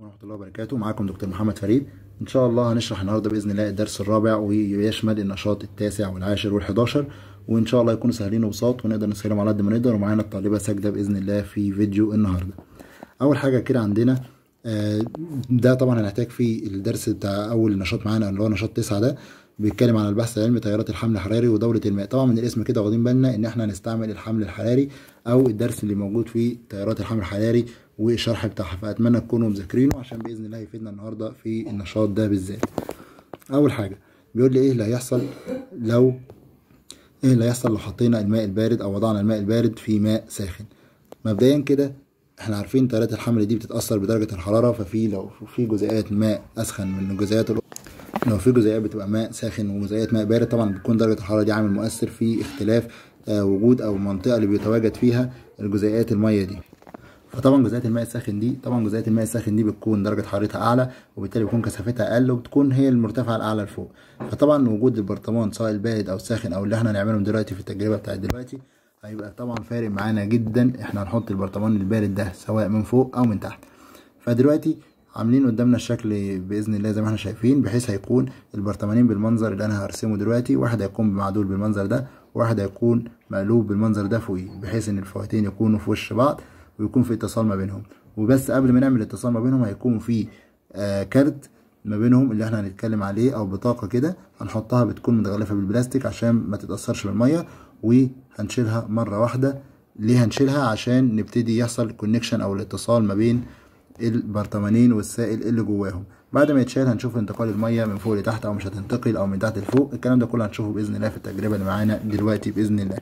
ورحمة الله وبركاته معاكم دكتور محمد فريد إن شاء الله هنشرح النهاردة بإذن الله الدرس الرابع ويشمل النشاط التاسع والعاشر والحداشر وإن شاء الله يكونوا سهلين وبساط ونقدر نسهلهم على قد ما نقدر ومعانا الطالبة ساجدة بإذن الله في فيديو النهاردة أول حاجة كده عندنا آه، ده طبعا هنحتاج فيه الدرس بتاع أول نشاط معانا اللي هو نشاط تسعة ده بيتكلم عن البحث العلمي تيارات الحمل الحراري ودورة الماء طبعا من الاسم كده واخدين بالنا ان احنا هنستعمل الحمل الحراري او الدرس اللي موجود فيه تيارات الحمل الحراري والشرح بتاعها فاتمنى تكونوا مذاكرينه عشان باذن الله يفيدنا النهارده في النشاط ده بالذات اول حاجه بيقول لي ايه اللي هيحصل لو ايه اللي هيحصل لو حطينا الماء البارد او وضعنا الماء البارد في ماء ساخن مبدئيا كده احنا عارفين تيارات الحمل دي بتتاثر بدرجه الحراره ففي لو في جزيئات ماء اسخن من الجزيئات الأخرى لو في جزيئات بتبقى ماء ساخن وجزيئات ماء بارد طبعا بتكون درجه الحراره دي عامل مؤثر في اختلاف آه، وجود او المنطقه اللي بيتواجد فيها الجزيئات الميه دي فطبعا جزيئات الماء الساخن دي طبعا جزيئات الماء الساخن دي بتكون درجه حرارتها اعلى وبالتالي بيكون كثافتها اقل وبتكون هي المرتفعه الاعلى لفوق فطبعا وجود البرطمان سواء البارد او الساخن او اللي احنا هنعمله دلوقتي في التجربه بتاعت دلوقتي هيبقى طبعا فارق معانا جدا احنا هنحط البرطمان البارد ده سواء من فوق او من تحت فدلوقتي عاملين قدامنا الشكل باذن الله زي ما احنا شايفين بحيث هيكون البرطمانين بالمنظر اللي انا هرسمه دلوقتي واحد هيكون معدول بالمنظر ده وواحد هيكون مقلوب بالمنظر ده فوقيه بحيث ان الفواتين يكونوا في وش بعض ويكون في اتصال ما بينهم وبس قبل ما نعمل اتصال ما بينهم هيكون في آه كارت ما بينهم اللي احنا هنتكلم عليه او بطاقه كده هنحطها بتكون متغلفه بالبلاستيك عشان ما تتاثرش بالميه وهنشيلها مره واحده ليه هنشيلها عشان نبتدي يحصل كونكشن او الاتصال ما بين البرطمانين والسائل اللي جواهم بعد ما يتشال هنشوف انتقال الميه من فوق لتحت او مش هتنتقل او من تحت لفوق الكلام ده كله هنشوفه باذن الله في التجربه اللي معانا دلوقتي باذن الله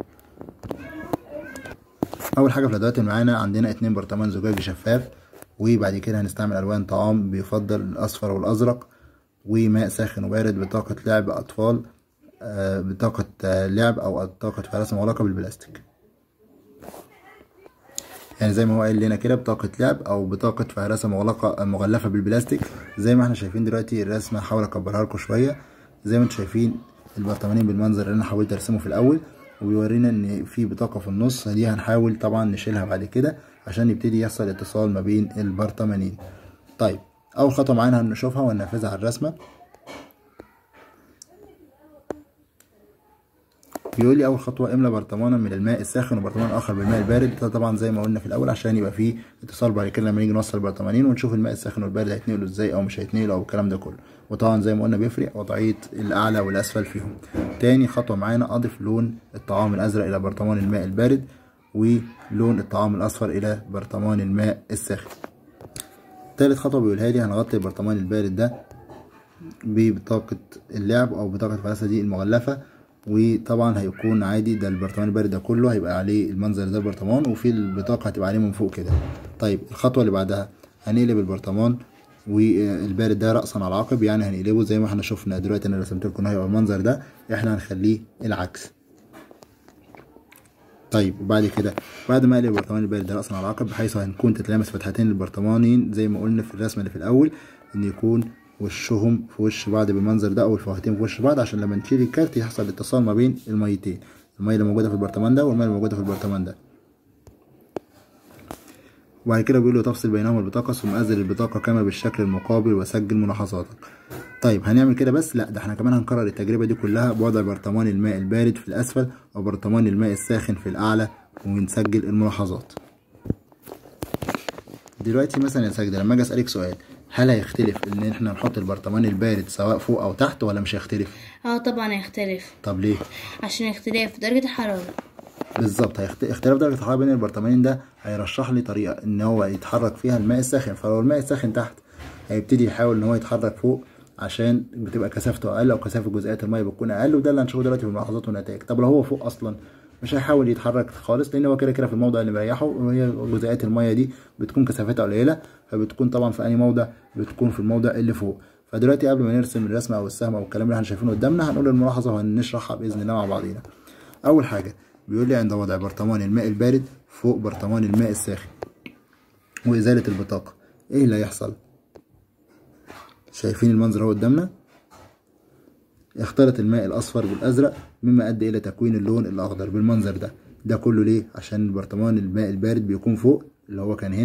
اول حاجه في الادوات اللي معانا عندنا اتنين برطمان زجاجي شفاف وبعد كده هنستعمل الوان طعام بيفضل الاصفر والازرق وماء ساخن وبارد بطاقه لعب اطفال آه، بطاقه آه، لعب او طاقه فلاسه مغلقه بالبلاستيك يعني زي ما هو قايل لنا كده بطاقة لعب أو بطاقة فهرسة مغلقة مغلفة بالبلاستيك زي ما احنا شايفين دلوقتي الرسمة هحاول أكبرها لكم شوية زي ما انتم شايفين البرطمانين بالمنظر اللي أنا حاولت أرسمه في الأول وبيورينا إن في بطاقة في النص دي هنحاول طبعا نشيلها بعد كده عشان يبتدي يحصل اتصال ما بين البرطمانين طيب أول خطوة معانا هنشوفها وننفذها على الرسمة بيقول لي اول خطوه املى برطمانا من الماء الساخن وبرطمان اخر بالماء البارد ده طبعا زي ما قلنا في الاول عشان يبقى فيه اتصال بعد كده لما نيجي نوصل البرطمانين ونشوف الماء الساخن والبارد هيتنقلوا ازاي او مش هيتنقلوا او الكلام ده كله وطبعا زي ما قلنا بيفرق وضعيه الاعلى والاسفل فيهم تاني خطوه معانا اضف لون الطعام الازرق الى برطمان الماء البارد ولون الطعام الاصفر الى برطمان الماء الساخن تالت خطوه بيقولها لي هنغطي البرطمان البارد ده ببطاقه اللعب او بطاقه الفلاسه دي المغلفه وطبعا هيكون عادي ده البرطمان البارد ده كله هيبقى عليه المنظر ده البرطمان وفي البطاقه هتبقى عليه من فوق كده طيب الخطوه اللي بعدها هنقلب البرطمان والبارد ده راسا على عقب يعني هنقلبه زي ما احنا شفنا دلوقتي انا رسمت لكم هيبقى المنظر ده احنا هنخليه العكس طيب وبعد كده بعد ما اقلب البرطمان البارد ده راسا على عقب بحيث هنكون تتلامس فتحتين البرطمانين زي ما قلنا في الرسمه اللي في الاول ان يكون وشهم في وش بعض بالمنظر ده او الفواتين في وش بعض عشان لما نشيل الكارت يحصل اتصال ما بين الميتين الميه اللي موجوده في البرطمان ده والميه اللي موجوده في البرطمان ده وبعد كده بيقول له تفصل بينهما البطاقه ثم انزل البطاقه كما بالشكل المقابل وسجل ملاحظاتك طيب هنعمل كده بس لا ده احنا كمان هنكرر التجربه دي كلها بوضع برطمان الماء البارد في الاسفل وبرطمان الماء الساخن في الاعلى ونسجل الملاحظات دلوقتي مثلا يا ساجده لما اجي اسالك سؤال هل هيختلف ان احنا نحط البرطمان البارد سواء فوق او تحت ولا مش هيختلف اه طبعا هيختلف طب ليه عشان اختلاف درجة الحرارة بالظبط هيخت... اختلاف درجه الحراره بين البرطمانين ده هيرشح لي طريقه ان هو يتحرك فيها الماء الساخن فلو الماء الساخن تحت هيبتدي يحاول ان هو يتحرك فوق عشان بتبقى كثافته اقل او كثافه جزيئات الميه بتكون اقل وده اللي هنشوفه دلوقتي في الملاحظات والنتائج طب لو هو فوق اصلا مش هيحاول يتحرك خالص لان هو كده كده في الموضع اللي مريحه وهي جزيئات الميه دي بتكون كثافتها قليله فبتكون طبعا في اي موضع بتكون في الموضع اللي فوق فدلوقتي قبل ما نرسم الرسمه او السهم او الكلام اللي احنا شايفينه قدامنا هنقول الملاحظه وهنشرحها باذن الله مع بعضينا اول حاجه بيقول لي عند وضع برطمان الماء البارد فوق برطمان الماء الساخن وازاله البطاقه ايه اللي هيحصل شايفين المنظر اهو قدامنا اختلط الماء الاصفر بالازرق مما ادى الى تكوين اللون الاخضر بالمنظر ده ده كله ليه عشان برطمان الماء البارد بيكون فوق اللي هو كان هنا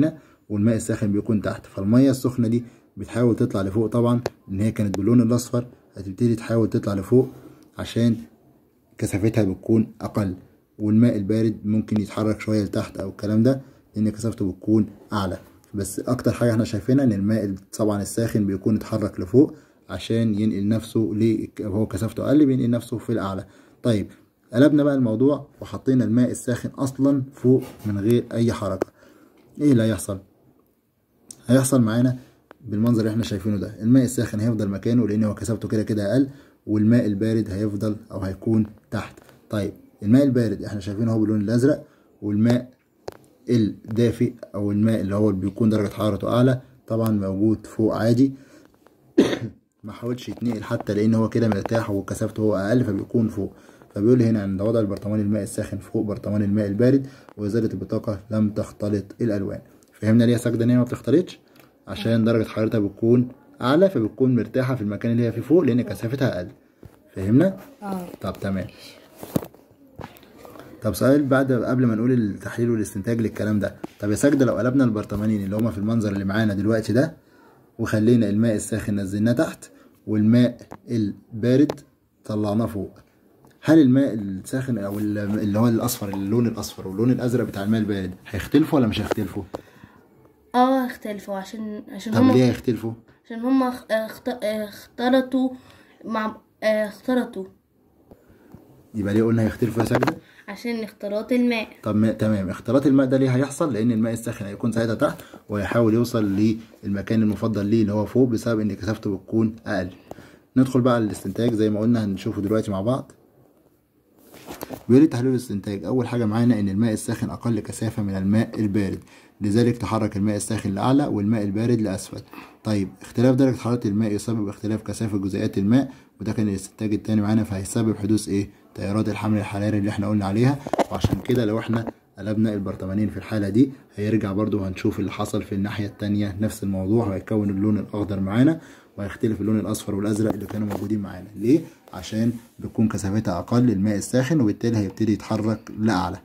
والماء الساخن بيكون تحت فالميه السخنه دي بتحاول تطلع لفوق طبعا ان هي كانت باللون الاصفر هتبتدي تحاول تطلع لفوق عشان كثافتها بتكون اقل والماء البارد ممكن يتحرك شويه لتحت او الكلام ده لان كثافته بتكون اعلى بس اكتر حاجه احنا شايفينها ان الماء طبعا الساخن بيكون اتحرك لفوق عشان ينقل نفسه ل هو كثافته اقل بينقل نفسه في الاعلى طيب قلبنا بقى الموضوع وحطينا الماء الساخن اصلا فوق من غير اي حركه ايه اللي هيحصل هيحصل معانا بالمنظر اللي احنا شايفينه ده الماء الساخن هيفضل مكانه لان هو كثافته كده كده اقل والماء البارد هيفضل او هيكون تحت طيب الماء البارد احنا شايفينه هو باللون الازرق والماء الدافئ او الماء اللي هو بيكون درجه حرارته اعلى طبعا موجود فوق عادي ما حاولش يتنقل حتى لان هو كده مرتاح وكثافته هو اقل فبيكون فوق فبيقول لي هنا عند وضع البرطمان الماء الساخن فوق برطمان الماء البارد وازاله البطاقه لم تختلط الالوان فهمنا ليه يا ساجده ان هي ما بتختلطش عشان درجه حرارتها بتكون اعلى فبتكون مرتاحه في المكان اللي هي فيه فوق لان كثافتها اقل فهمنا اه طب تمام طب سؤال بعد قبل ما نقول التحليل والاستنتاج للكلام ده طب يا ساجده لو قلبنا البرطمانين اللي هما في المنظر اللي معانا دلوقتي ده وخلينا الماء الساخن نزلناه تحت والماء البارد طلعناه فوق هل الماء الساخن او ال- اللي هو الاصفر اللون الاصفر واللون الازرق بتاع الماء البارد هيختلفوا ولا مش هيختلفوا اه اختلفوا عشان عشان طب هما ليه هيختلفوا عشان هما اخ- اخت- اختلطوا مع اه، اختلطوا يبقى ليه قلنا هيختلفوا يا ساجده عشان اختلاط الماء طب ما- تمام اختلاط الماء ده ليه هيحصل لان الماء الساخن هيكون ساعتها تحت وهيحاول يوصل للمكان المفضل ليه اللي هو فوق بسبب ان كثافته بتكون اقل ندخل بقى على الاستنتاج زي ما قلنا هنشوفه دلوقتي مع بعض بيقول لي تحليل الاستنتاج اول حاجه معانا ان الماء الساخن اقل كثافه من الماء البارد لذلك تحرك الماء الساخن لاعلى والماء البارد لاسفل طيب اختلاف درجه حراره الماء يسبب اختلاف كثافه جزيئات الماء وده كان الاستنتاج التاني معانا فهيسبب حدوث ايه تيارات الحمل الحراري اللي احنا قلنا عليها وعشان كده لو احنا قلبنا البرطمانين في الحاله دي هيرجع برضو هنشوف اللي حصل في الناحيه التانية نفس الموضوع وهيكون اللون الاخضر معانا وهيختلف اللون الاصفر والازرق اللي كانوا موجودين معانا ليه عشان بتكون كثافتها اقل الماء الساخن وبالتالي هيبتدي يتحرك لاعلى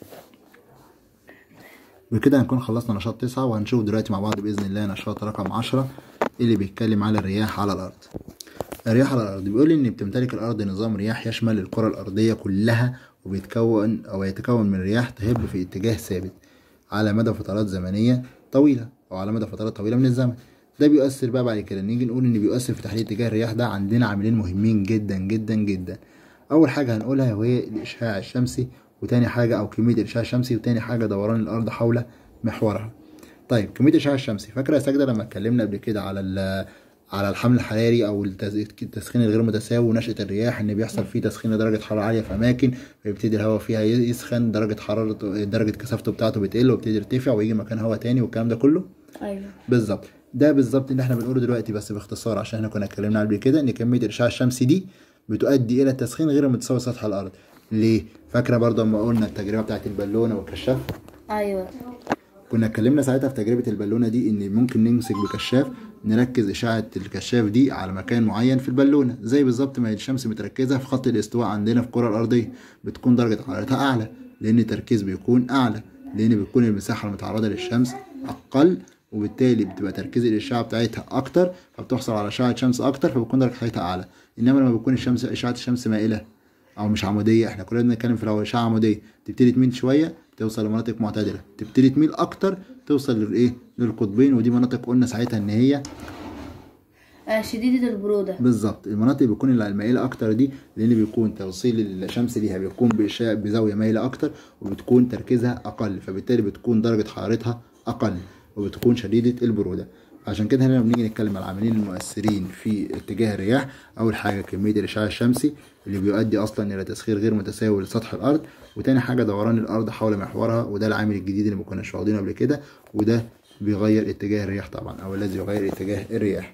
بكده هنكون خلصنا نشاط تسعة وهنشوف دلوقتي مع بعض بإذن الله نشاط رقم عشرة اللي بيتكلم على الرياح على الأرض الرياح على الأرض بيقول إن بتمتلك الأرض نظام رياح يشمل الكرة الأرضية كلها وبيتكون أو يتكون من رياح تهب في اتجاه ثابت على مدى فترات زمنية طويلة أو على مدى فترات طويلة من الزمن ده بيؤثر بقى بعد كده نيجي نقول إن بيؤثر في تحديد اتجاه الرياح ده عندنا عاملين مهمين جدا جدا جدا أول حاجة هنقولها وهي الإشعاع الشمسي وتاني حاجة أو كمية الإشعاع الشمسي وتاني حاجة دوران الأرض حول محورها طيب كميه الاشعاع الشمسي فاكره يا ساجده لما اتكلمنا قبل كده على ال- على الحمل الحراري او التز- التسخين الغير متساوي ونشاه الرياح ان بيحصل فيه تسخين لدرجه حراره عاليه في اماكن فيبتدي الهواء فيها ي- يسخن درجه حرارته درجه كثافته بتاعته بتقل وبتبتدي ترتفع ويجي مكان هواء تاني والكلام ده كله ايوه بالظبط ده بالظبط اللي احنا بنقوله دلوقتي بس باختصار عشان احنا كنا اتكلمنا قبل كده ان كميه الاشعاع الشمسي دي بتؤدي الى التسخين غير المتساوي سطح الارض ليه فاكره برضه لما قلنا التجربه بتاعت البالونه والكشاف ايوه كنا اتكلمنا ساعتها في تجربة البالونة دي ان ممكن نمسك بكشاف نركز اشعة الكشاف دي على مكان معين في البالونة زي بالظبط ما الشمس متركزة في خط الاستواء عندنا في الكرة الارضية بتكون درجة حرارتها اعلى لان التركيز بيكون اعلى لان بتكون المساحة المتعرضة للشمس اقل وبالتالي بتبقى تركيز الاشعة بتاعتها اكتر فبتحصل على اشعة شمس اكتر فبتكون درجة حرارتها اعلى انما لما بتكون الشمس اشعة الشمس مائلة او مش عموديه احنا كلنا بنتكلم في الاول اشعه عموديه تبتدي تميل شويه توصل لمناطق معتدله تبتدي تميل اكتر توصل للايه للقطبين ودي مناطق قلنا ساعتها ان هي آه شديدة البرودة بالظبط المناطق بيكون اللي المائله اكتر دي لان بيكون توصيل الشمس ليها بيكون بإشاء بزاويه مايله اكتر وبتكون تركيزها اقل فبالتالي بتكون درجه حرارتها اقل وبتكون شديده البروده عشان كده هنا لما بنيجي نتكلم على العاملين المؤثرين في اتجاه الرياح اول حاجه كميه الاشعاع الشمسي اللي بيؤدي اصلا الى تسخير غير متساوي لسطح الارض وتاني حاجه دوران الارض حول محورها وده العامل الجديد اللي ما كناش واخدينه قبل كده وده بيغير اتجاه الرياح طبعا او الذي يغير اتجاه الرياح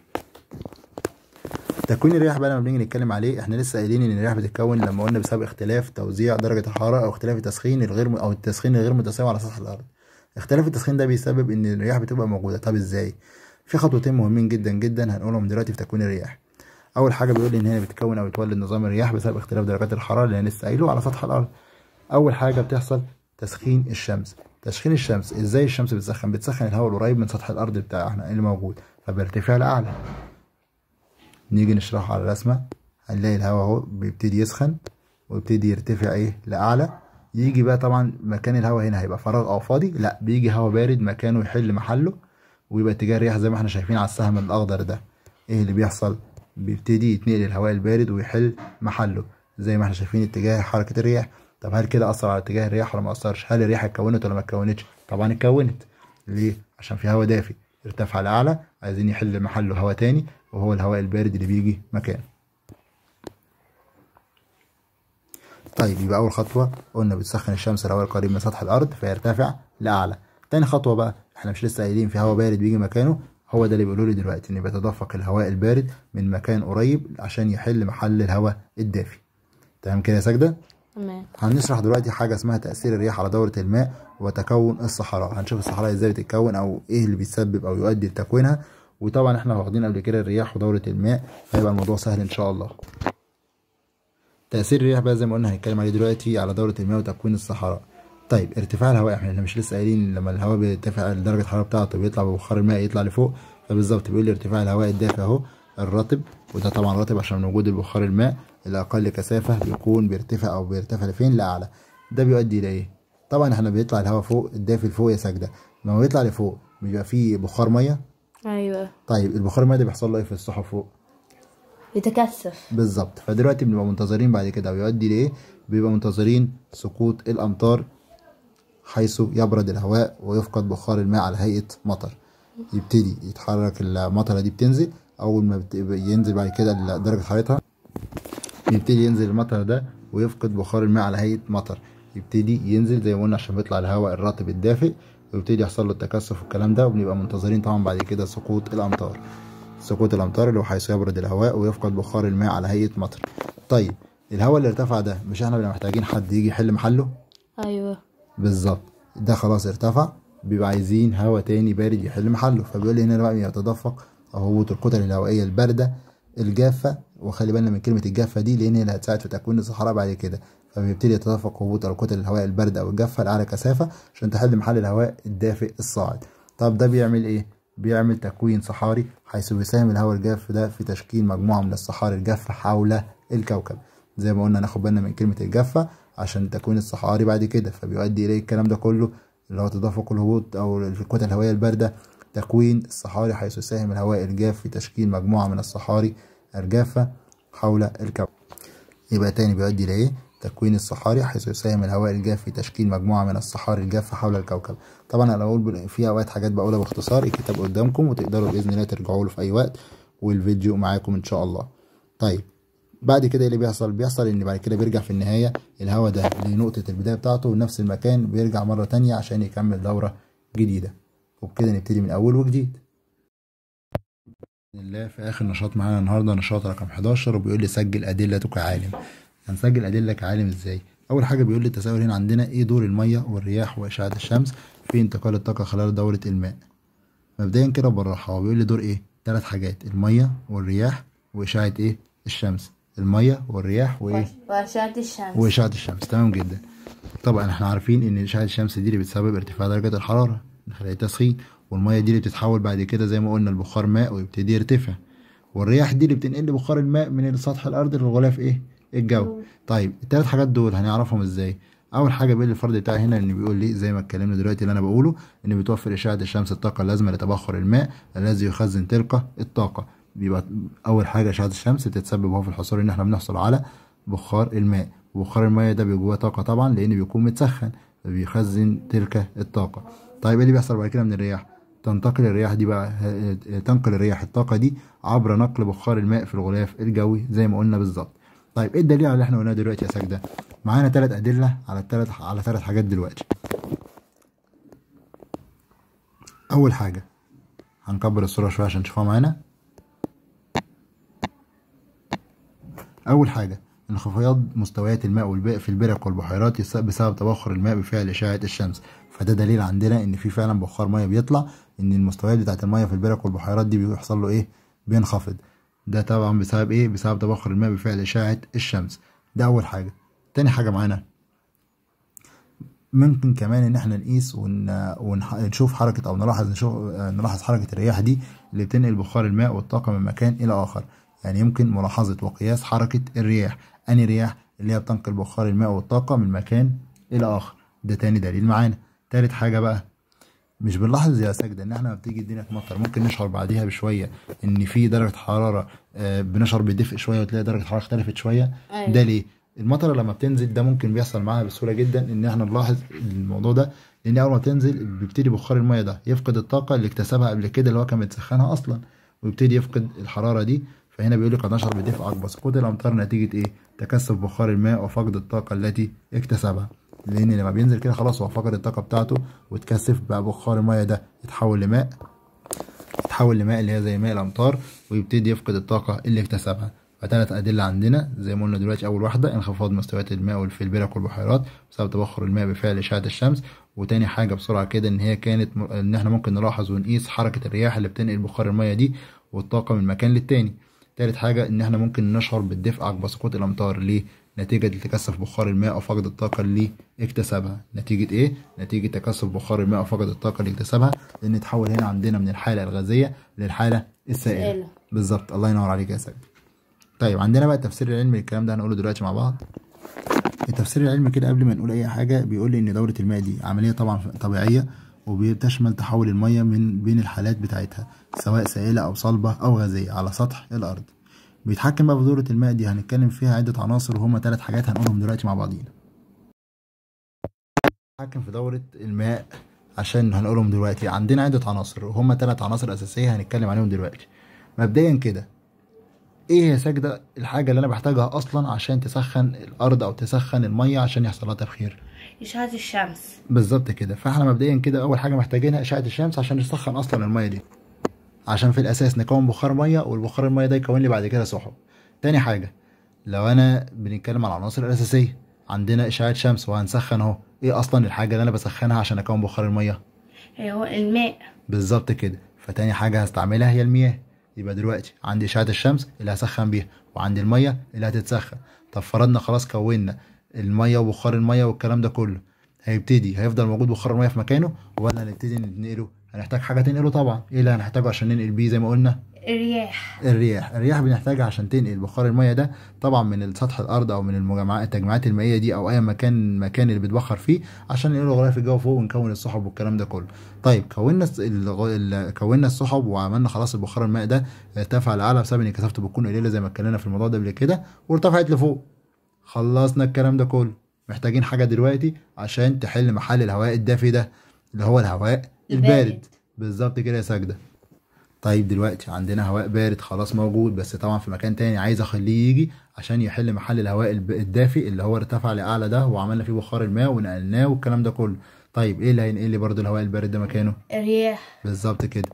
تكوين الرياح بقى لما بنيجي نتكلم عليه احنا لسه قايلين ان الرياح بتتكون لما قلنا بسبب اختلاف توزيع درجه الحراره او اختلاف التسخين الغير م... او التسخين الغير متساوي على سطح الارض اختلاف التسخين ده بيسبب ان الرياح بتبقى موجوده طب ازاي في خطوتين مهمين جدا جدا هنقولهم دلوقتي في تكوين الرياح اول حاجه بيقول لي ان هي بتتكون او بتولد نظام الرياح بسبب اختلاف درجات الحراره اللي انا لسه قايله على سطح الارض اول حاجه بتحصل تسخين الشمس تسخين الشمس ازاي الشمس بتسخن بتسخن الهواء القريب من سطح الارض بتاعنا اللي موجود فبارتفاع الاعلى نيجي نشرحه على الرسمه هنلاقي الهواء اهو بيبتدي يسخن ويبتدي يرتفع ايه لاعلى يجي بقى طبعا مكان الهواء هنا هيبقى فراغ او فاضي لا بيجي هواء بارد مكانه يحل محله ويبقى اتجاه الرياح زي ما احنا شايفين على السهم الاخضر ده ايه اللي بيحصل بيبتدي يتنقل الهواء البارد ويحل محله زي ما احنا شايفين اتجاه حركة الرياح طب هل كده اثر على اتجاه الرياح ولا ما اثرش هل الرياح اتكونت ولا ما اتكونتش طبعا اتكونت ليه عشان في هواء دافي ارتفع لاعلى عايزين يحل محله هواء تاني وهو الهواء البارد اللي بيجي مكانه طيب يبقى اول خطوه قلنا بتسخن الشمس الهواء القريب من سطح الارض فيرتفع لاعلى تاني خطوه بقى احنا مش لسه قايلين في هواء بارد بيجي مكانه هو ده اللي بيقولوا لي دلوقتي ان بيتدفق الهواء البارد من مكان قريب عشان يحل محل الهواء الدافي تمام كده يا ساجده تمام هنشرح دلوقتي حاجه اسمها تاثير الرياح على دوره الماء وتكون الصحراء هنشوف الصحراء ازاي بتتكون او ايه اللي بيسبب او يؤدي لتكوينها وطبعا احنا واخدين قبل كده الرياح ودوره الماء فيبقى الموضوع سهل ان شاء الله تأثير الرياح بقى زي ما قلنا هنتكلم عليه دلوقتي على دورة المياه وتكوين الصحراء طيب ارتفاع الهواء احنا مش لسه قايلين لما الهواء بيرتفع درجة الحرارة بتاعته بيطلع ببخار الماء يطلع لفوق فبالظبط بيقول لي ارتفاع الهواء الدافئ اهو الرطب وده طبعا رطب عشان وجود البخار الماء الأقل كثافة بيكون بيرتفع أو بيرتفع لفين لأعلى ده بيؤدي إلى إيه؟ طبعا احنا بيطلع الهواء فوق الدافئ لفوق يا ساجدة لما بيطلع لفوق بيبقى فيه بخار مية ايوه طيب البخار المية ده بيحصل له ايه في السحب فوق؟ يتكثف بالظبط فدلوقتي بنبقى منتظرين بعد كده ويؤدي لايه بيبقى منتظرين سقوط الامطار حيث يبرد الهواء ويفقد بخار الماء على هيئه مطر يبتدي يتحرك المطره دي بتنزل اول ما بت- ينزل بعد كده درجه حرارتها يبتدي ينزل المطر ده ويفقد بخار الماء على هيئه مطر يبتدي ينزل زي ما قلنا عشان بيطلع الهواء الرطب الدافئ ويبتدي يحصل له التكثف والكلام ده وبنبقى منتظرين طبعا بعد كده سقوط الامطار سقوط الامطار اللي هو حيث يبرد الهواء ويفقد بخار الماء على هيئه مطر طيب الهواء اللي ارتفع ده مش احنا بنبقى محتاجين حد يجي يحل محله ايوه بالظبط ده خلاص ارتفع بيبقى عايزين هواء تاني بارد يحل محله فبيقول لي هنا بقى يتدفق هبوط الكتل الهوائيه البارده الجافه وخلي بالنا من كلمه الجافه دي لان هي اللي هتساعد في تكوين الصحراء بعد كده فبيبتدي يتدفق هبوط الكتل الهوائيه البارده او الجافه لاعلى كثافه عشان تحل محل الهواء الدافئ الصاعد طب ده بيعمل ايه بيعمل تكوين صحاري حيث بيساهم الهواء الجاف ده في تشكيل مجموعه من الصحاري الجافه حول الكوكب زي ما قلنا ناخد بالنا من كلمه الجافه عشان تكوين الصحاري بعد كده فبيؤدي اليه الكلام ده كله اللي هو تدفق الهبوط او الكتل الهوائيه البارده تكوين الصحاري حيث يساهم الهواء الجاف في تشكيل مجموعه من الصحاري الجافه حول الكوكب يبقى تاني بيؤدي لايه تكوين الصحاري حيث يساهم الهواء الجاف في تشكيل مجموعه من الصحاري الجافه حول الكوكب طبعا انا بقول بال- في اوقات حاجات بقولها باختصار الكتاب قدامكم وتقدروا باذن الله ترجعوا له في اي وقت والفيديو معاكم ان شاء الله طيب بعد كده ايه اللي بيحصل بيحصل ان بعد كده بيرجع في النهايه الهواء ده لنقطه البدايه بتاعته ونفس المكان بيرجع مره تانية عشان يكمل دوره جديده وبكده نبتدي من اول وجديد بإذن الله في آخر نشاط معانا النهاردة نشاط رقم 11 وبيقول لي سجل أدلتك كعالم هنسجل أدلة كعالم إزاي؟ أول حاجة بيقول لي التساؤل هنا عندنا إيه دور المية والرياح وإشعاع الشمس في انتقال الطاقة خلال دورة الماء مبدئيا كده بالراحة هو بيقول لي دور إيه؟ تلات حاجات المية والرياح وإشعاع إيه؟ الشمس المية والرياح وإيه؟ وأشعة الشمس وإشعة الشمس تمام جدا طبعا احنا عارفين ان إشعة الشمس دي اللي بتسبب ارتفاع درجة الحرارة من خلال التسخين والمية دي اللي بتتحول بعد كده زي ما قلنا لبخار ماء ويبتدي يرتفع والرياح دي اللي بتنقل لي بخار الماء من سطح الأرض للغلاف إيه؟ الجو طيب التلات حاجات دول هنعرفهم إزاي؟ أول حاجة بيقول لي الفرد بتاعي هنا إن بيقول لي زي ما اتكلمنا دلوقتي اللي أنا بقوله إن بتوفر إشعة الشمس الطاقة اللازمة لتبخر الماء الذي يخزن تلك الطاقة بيبقى أول حاجة إشعة الشمس بتتسبب هو في الحصول إن إحنا بنحصل على بخار الماء وبخار الماء ده بيبقى جواه طاقة طبعا لأن بيكون متسخن فبيخزن تلك الطاقة طيب ايه اللي بيحصل بعد كده من الرياح تنتقل الرياح دي بقى تنقل الرياح الطاقة دي عبر نقل بخار الماء في الغلاف الجوي زي ما قلنا بالظبط طيب ايه الدليل على اللي احنا قلناه دلوقتي يا ساجدة معانا ثلاث أدلة على الثلاث على ثلاث حاجات دلوقتي أول حاجة هنكبر الصورة شوية عشان تشوفوها معانا أول حاجة انخفاض مستويات الماء والباء في البرك والبحيرات يس- بسبب تبخر الماء بفعل إشعة الشمس فده دليل عندنا إن في فعلا بخار مية بيطلع إن المستويات بتاعة المية في البرك والبحيرات دي بيحصل له إيه بينخفض ده طبعا بسبب إيه بسبب تبخر الماء بفعل إشعة الشمس ده أول حاجة تاني حاجة معانا ممكن كمان ان احنا نقيس ون... ونشوف حركة او نلاحظ نشوف نلاحظ حركة الرياح دي اللي بتنقل بخار الماء والطاقة من مكان الى اخر يعني يمكن ملاحظة وقياس حركة الرياح اني رياح اللي هي بتنقل بخار الماء والطاقة من مكان الى اخر ده تاني دليل معانا تالت حاجة بقى مش بنلاحظ يا ساجدة ان احنا لما بتيجي الدنيا تمطر ممكن نشعر بعديها بشوية ان في درجة حرارة آه، بنشعر بدفء شوية وتلاقي درجة الحرارة اختلفت شوية أيوة. ده ليه؟ المطره لما بتنزل ده ممكن بيحصل معاها بسهوله جدا ان احنا نلاحظ الموضوع ده لان اول ما بتنزل بيبتدي بخار الميه ده يفقد الطاقه اللي اكتسبها قبل كده اللي هو كان متسخنها اصلا ويبتدي يفقد الحراره دي فهنا بيقول لك قد نشعر بدفء اكبر سقوط الامطار نتيجه ايه تكثف بخار الماء وفقد الطاقه التي اكتسبها لان لما بينزل كده خلاص هو فقد الطاقه بتاعته وتكثف بقى بخار الميه ده يتحول لماء يتحول لماء اللي هي زي ماء الامطار ويبتدي يفقد الطاقه اللي اكتسبها فثلاث أدلة عندنا زي ما قلنا دلوقتي أول واحدة انخفاض مستويات الماء في البرك والبحيرات بسبب تبخر الماء بفعل إشعة الشمس وتاني حاجة بسرعة كده إن هي كانت م... إن إحنا ممكن نلاحظ ونقيس حركة الرياح اللي بتنقل بخار المية دي والطاقة من مكان للتاني تالت حاجة إن إحنا ممكن نشعر بالدفء عقب سقوط الأمطار ليه؟ نتيجة لتكثف بخار الماء أو فقد الطاقة اللي اكتسبها نتيجة إيه؟ نتيجة تكثف بخار الماء أو فقد الطاقة اللي اكتسبها لأن تحول هنا عندنا من الحالة الغازية للحالة السائلة سائلة. بالظبط الله ينور عليك يا سيدي طيب عندنا بقى التفسير العلمي للكلام ده هنقوله دلوقتي مع بعض التفسير العلمي كده قبل ما نقول اي حاجه بيقول لي ان دوره الماء دي عمليه طبعا طبيعيه وبتشمل تحول الميه من بين الحالات بتاعتها سواء سائله او صلبه او غازيه على سطح الارض بيتحكم بقى في دوره الماء دي هنتكلم فيها عده عناصر وهما ثلاث حاجات هنقولهم دلوقتي مع بعضينا بيتحكم في دوره الماء عشان هنقولهم دلوقتي عندنا عده عناصر وهما ثلاث عناصر اساسيه هنتكلم عليهم دلوقتي مبدئيا كده ايه يا ساجدة الحاجة اللي انا بحتاجها اصلا عشان تسخن الارض او تسخن المية عشان يحصل لها تبخير إشعة الشمس بالظبط كده فاحنا مبدئيا كده اول حاجة محتاجينها اشعة الشمس عشان نسخن اصلا المية دي عشان في الاساس نكون بخار مية والبخار المية ده يكون لي بعد كده سحب تاني حاجة لو انا بنتكلم على العناصر الاساسية عندنا اشعة شمس وهنسخن اهو ايه اصلا الحاجة اللي انا بسخنها عشان اكون بخار المية هو الماء بالظبط كده فتاني حاجة هستعملها هي المياه يبقى دلوقتي عندي إشعة الشمس اللي هسخن بيها وعندي المية اللي هتتسخن طب فرضنا خلاص كونا المية وبخار المية والكلام ده كله هيبتدي هيفضل موجود بخار المية في مكانه ولا هنبتدي ننقله هنحتاج حاجة تنقله طبعا ايه اللي هنحتاجه عشان ننقل بيه زي ما قلنا الرياح الرياح الرياح بنحتاجها عشان تنقل بخار المية ده طبعا من سطح الارض او من المجمعات التجمعات المائيه دي او اي مكان مكان اللي بيتبخر فيه عشان ننقله غلاف الجو فوق ونكون السحب والكلام ده كله طيب كونا الس- الغ- ال- كونا السحب وعملنا خلاص البخار الماء ده ارتفع لاعلى بسبب ان كثافته بتكون قليله زي ما اتكلمنا في الموضوع ده قبل كده وارتفعت لفوق خلصنا الكلام ده كله محتاجين حاجه دلوقتي عشان تحل محل الهواء الدافي ده اللي هو الهواء البارد البارد. بالظبط كده يا ساجده طيب دلوقتي عندنا هواء بارد خلاص موجود بس طبعا في مكان تاني عايز اخليه يجي عشان يحل محل الهواء الب- الدافي اللي هو ارتفع لاعلى ده وعملنا فيه بخار الماء ونقلناه والكلام ده كله طيب ايه اللي هينقل لي برضه الهواء البارد ده مكانه الرياح بالظبط كده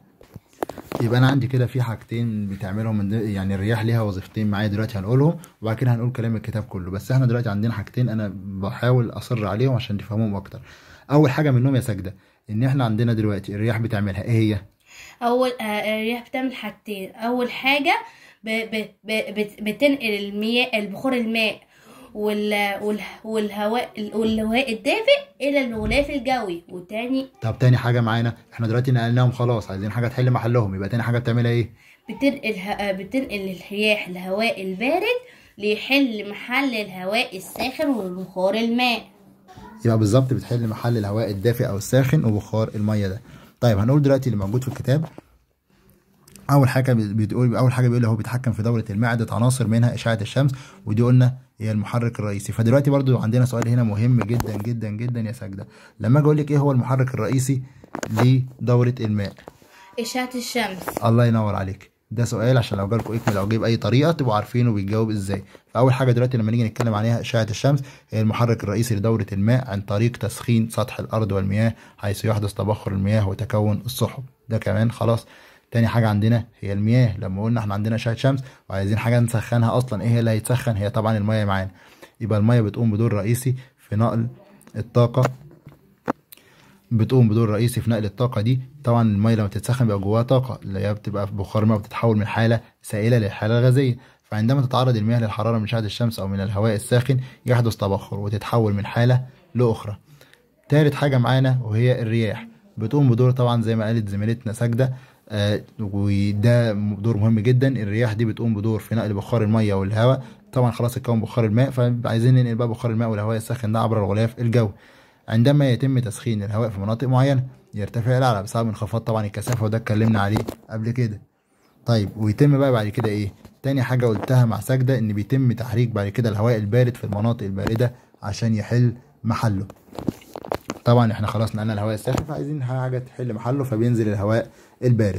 يبقى انا عندي كده في حاجتين بتعملهم من د- يعني الرياح ليها وظيفتين معايا دلوقتي هنقولهم وبعد كده هنقول كلام الكتاب كله بس احنا دلوقتي عندنا حاجتين انا بحاول اصر عليهم عشان تفهموهم اكتر اول حاجه منهم يا ساجده ان احنا عندنا دلوقتي الرياح بتعملها ايه هي اول آه، الرياح بتعمل حاجتين اول حاجه ب ب ب بت- بتنقل المياه البخار الماء وال وال والهواء والهواء الدافئ الى الغلاف الجوي وتاني طب تاني حاجه معانا احنا دلوقتي نقلناهم خلاص عايزين حاجه تحل محلهم يبقى تاني حاجه بتعملها ايه بتنقل ه- آه، بتنقل الرياح الهواء البارد ليحل محل الهواء الساخن وبخار الماء يبقى بالظبط بتحل محل الهواء الدافئ او الساخن وبخار الميه ده طيب هنقول دلوقتي اللي موجود في الكتاب اول حاجه بتقول اول حاجه بيقول هو بيتحكم في دوره الماء عده عناصر منها اشعه الشمس ودي قلنا هي المحرك الرئيسي فدلوقتي برضو عندنا سؤال هنا مهم جدا جدا جدا يا ساجده لما اجي اقول لك ايه هو المحرك الرئيسي لدوره الماء اشعه الشمس الله ينور عليك ده سؤال عشان لو جالكوا اكمل او جاي باي طريقه تبقوا عارفينه بيتجاوب ازاي فاول حاجه دلوقتي لما نيجي نتكلم عليها اشعه الشمس هي المحرك الرئيسي لدوره الماء عن طريق تسخين سطح الارض والمياه حيث يحدث تبخر المياه وتكون السحب ده كمان خلاص تاني حاجة عندنا هي المياه لما قلنا احنا عندنا اشعة شمس وعايزين حاجة نسخنها اصلا ايه هي اللي هيتسخن هي طبعا المياه معانا يبقى المياه بتقوم بدور رئيسي في نقل الطاقة بتقوم بدور رئيسي في نقل الطاقة دي طبعا المية لما تتسخن بيبقى جواها طاقة اللي هي بتبقى في بخار ماء وبتتحول من حالة سائلة للحالة الغازية فعندما تتعرض المياه للحرارة من إشعة الشمس أو من الهواء الساخن يحدث تبخر وتتحول من حالة لأخرى تالت حاجة معانا وهي الرياح بتقوم بدور طبعا زي ما قالت زميلتنا ساجدة آه وده دور مهم جدا الرياح دي بتقوم بدور في نقل بخار المية والهواء طبعا خلاص اتكون بخار الماء فعايزين ننقل بقى بخار الماء والهواء الساخن ده عبر الغلاف الجوي عندما يتم تسخين الهواء في مناطق معينة يرتفع الأعلى بسبب انخفاض طبعا الكثافة وده اتكلمنا عليه قبل كده طيب ويتم بقى بعد كده ايه تاني حاجة قلتها مع سجدة ان بيتم تحريك بعد كده الهواء البارد في المناطق الباردة عشان يحل محله طبعا احنا خلاص نقلنا الهواء الساخن فعايزين حاجة تحل محله فبينزل الهواء البارد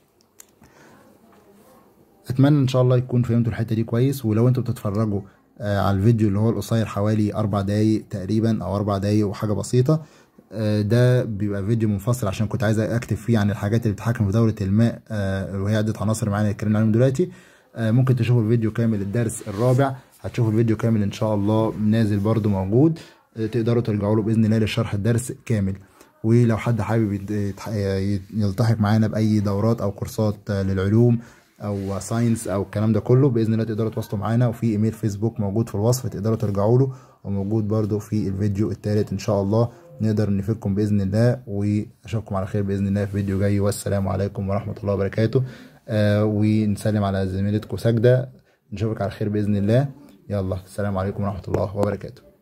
اتمنى ان شاء الله يكون فهمتوا الحته دي كويس ولو انتوا بتتفرجوا آه على الفيديو اللي هو القصير حوالي اربع دقايق تقريبا او اربع دقايق وحاجه بسيطه آه ده بيبقى فيديو منفصل عشان كنت عايز اكتب فيه عن الحاجات اللي بتتحكم في دوره الماء آه وهي عده عناصر معانا اتكلمنا عليهم دلوقتي آه ممكن تشوفوا الفيديو كامل الدرس الرابع هتشوفوا الفيديو كامل ان شاء الله نازل برده موجود آه تقدروا ترجعوا له باذن الله لشرح الدرس كامل ولو حد حابب يلتحق معانا باي دورات او كورسات للعلوم او ساينس او الكلام ده كله باذن الله تقدروا تواصلوا معانا وفي ايميل فيسبوك موجود في الوصف تقدروا ترجعوا له وموجود برده في الفيديو الثالث ان شاء الله نقدر نفيدكم باذن الله واشوفكم على خير باذن الله في فيديو جاي والسلام عليكم ورحمه الله وبركاته آه ونسلم على زميلتكم ساجده نشوفك على خير باذن الله يلا السلام عليكم ورحمه الله وبركاته